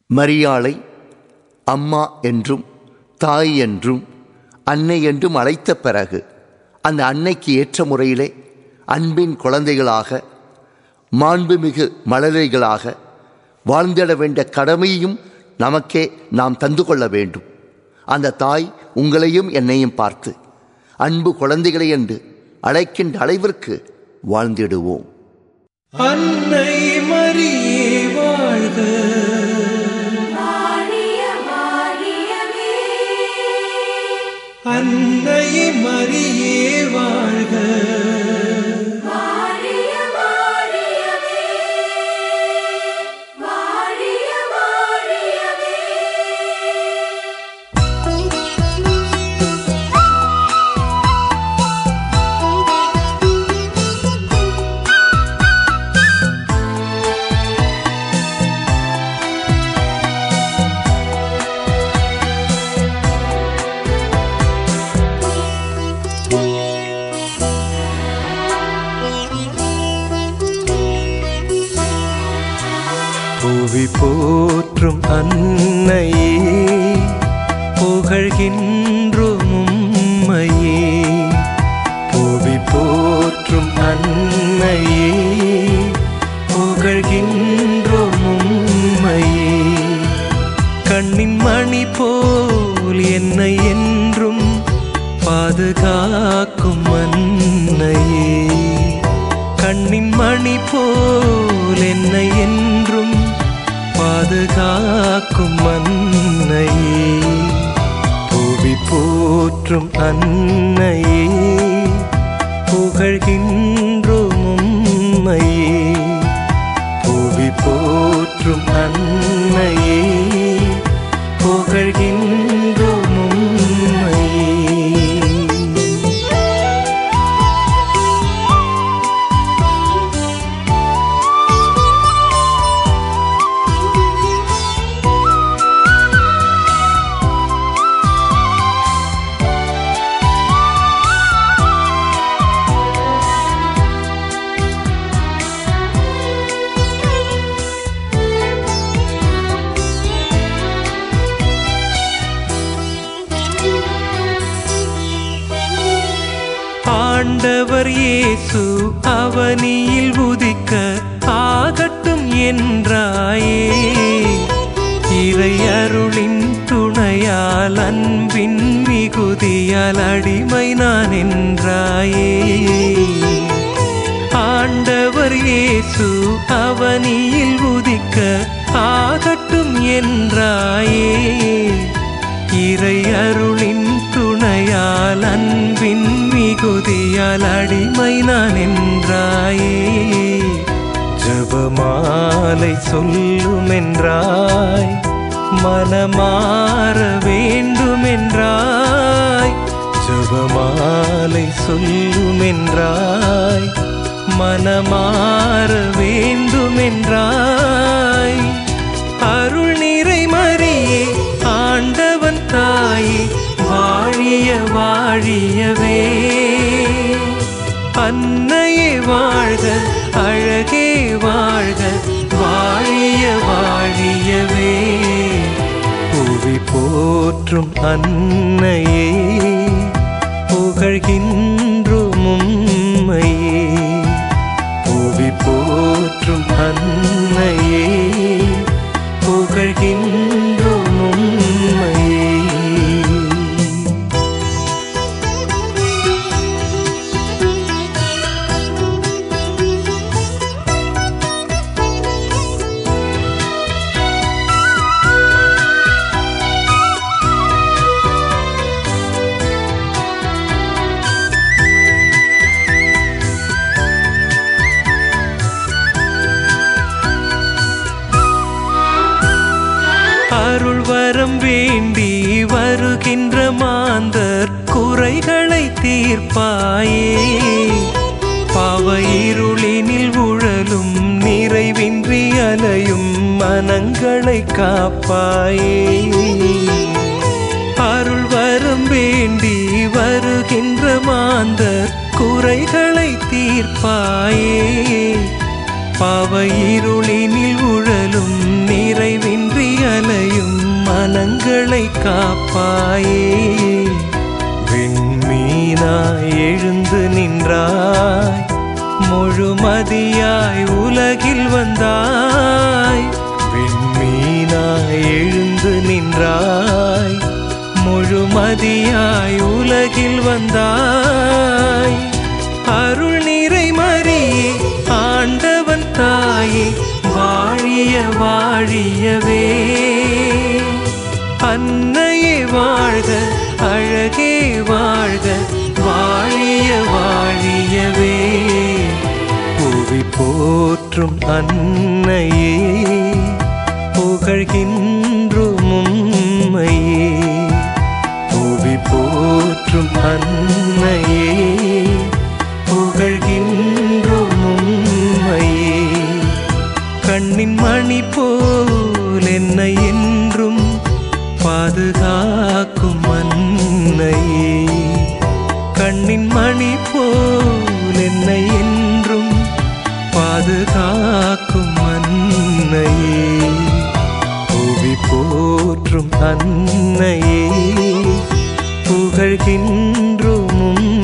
மரியாளை அம்மா என்றும் தாய் என்றும் அன்னை என்றும் அழைத்த பிறகு அந்த அன்னைக்கு ஏற்ற முறையிலே அன்பின் குழந்தைகளாக மாண்புமிகு மழலைகளாக வாழ்ந்திட வேண்டிய கடமையும் நமக்கே நாம் தந்து கொள்ள வேண்டும் அந்த தாய் உங்களையும் என்னையும் பார்த்து அன்பு குழந்தைகளை என்று அழைக்கின்ற அளவிற்கு வாழ்ந்திடுவோம் அன்னை மரியே வாழ்க வாழிய வாழியவே அன்னை மரியே வாழ்க வாழிய வாழியவே வாழிய வாழியவே புவி போற்றும் அன்னையே புகழ்கின்றோம் உம்மையே புவி போற்றும் அன்னையே புகழ்கின்றோம் உம்மையே கண்ணின் மணி போல் என்னை என்றும் பாதுகாக்கும் அன்னையே கண்ணின் மணி போல் என்னை என்றும் பாதுகாக்கும் அன்னையே புவி போற்றும் அன்னையே புகழ்கின்றோம் உம்மையே புவி போற்றும் அன்னையே புகழ்கின்றோம் உம்மையே ஆண்டவர் இயேசு அவனியில் உதிக்க ஆகட்டும் என்றாயே இறை அருளின் துணையால் அன்பின் மிகுதியால் அடிமை நான் என்றாயே ஆண்டவர் இயேசு அவனியில் உதிக்க ஆகட்டும் என்றாயே இறை அருளின் துணையால் அன்பின் மிகுதியால் அடிமை நான் என்றாயே ஜபமாலை சொல்லும் என்றாய் மனமாற வேண்டும் என்றாய் ஜபமாலை சொல்லும் என்றாய் மனமாற வேண்டும் என்றாய் அருள் நிறை மறியே ஆண்டவன் தாயே வாழிய வாழியவே அன்னையே வாழ்க அழகே வாழ்க வாழிய வாழியவே புவி போற்றும் அன்னையே புகழ்கின்றோம் உம்மையே புவி போற்றும் அன்னையே புகழ்கின்றோம் உம்மையே அருள் வரம் வேண்டி வருகின்ற மாந்தர் குறைகளை தீர்ப்பாயே பாவ இருளினில் உழலும் நிறைவின்றி அலையும் மனங்களை காப்பாயே அருள் வரம் வேண்டி வருகின்ற மாந்தர் குறைகளை தீர்ப்பாயே பாவ இருளினில் உழலும் நிறைவின்றி அலை மனங்களை காப்பாயே விண்மீனாய் எழுந்து நின்றாய் முழுமதியாய் உலகில் வந்தாய் விண்மீனாய் எழுந்து நின்றாய் முழுமதியாய் உலகில் வந்தாய் அருள் நிறை மறியே ஆண்டவன் தாயே வாழிய வாழியவே அன்னையே வாழ்க அழகே வாழ்க வாழிய வாழியவே புவி போற்றும் அன்னையே புகழ்கின்றும் உம்மையே புவி போற்றும் அன்னையே புகழ்கின்றும் உம்மையே கண்ணின் மணி போல் என்னை என்றும் பாதுகாக்கும் அன்னையே கண்ணின் மணி போல் என்னை என்றும் பாதுகாக்கும் அன்னையே புவி போற்றும் அன்னையே புகழ்கின்றோம்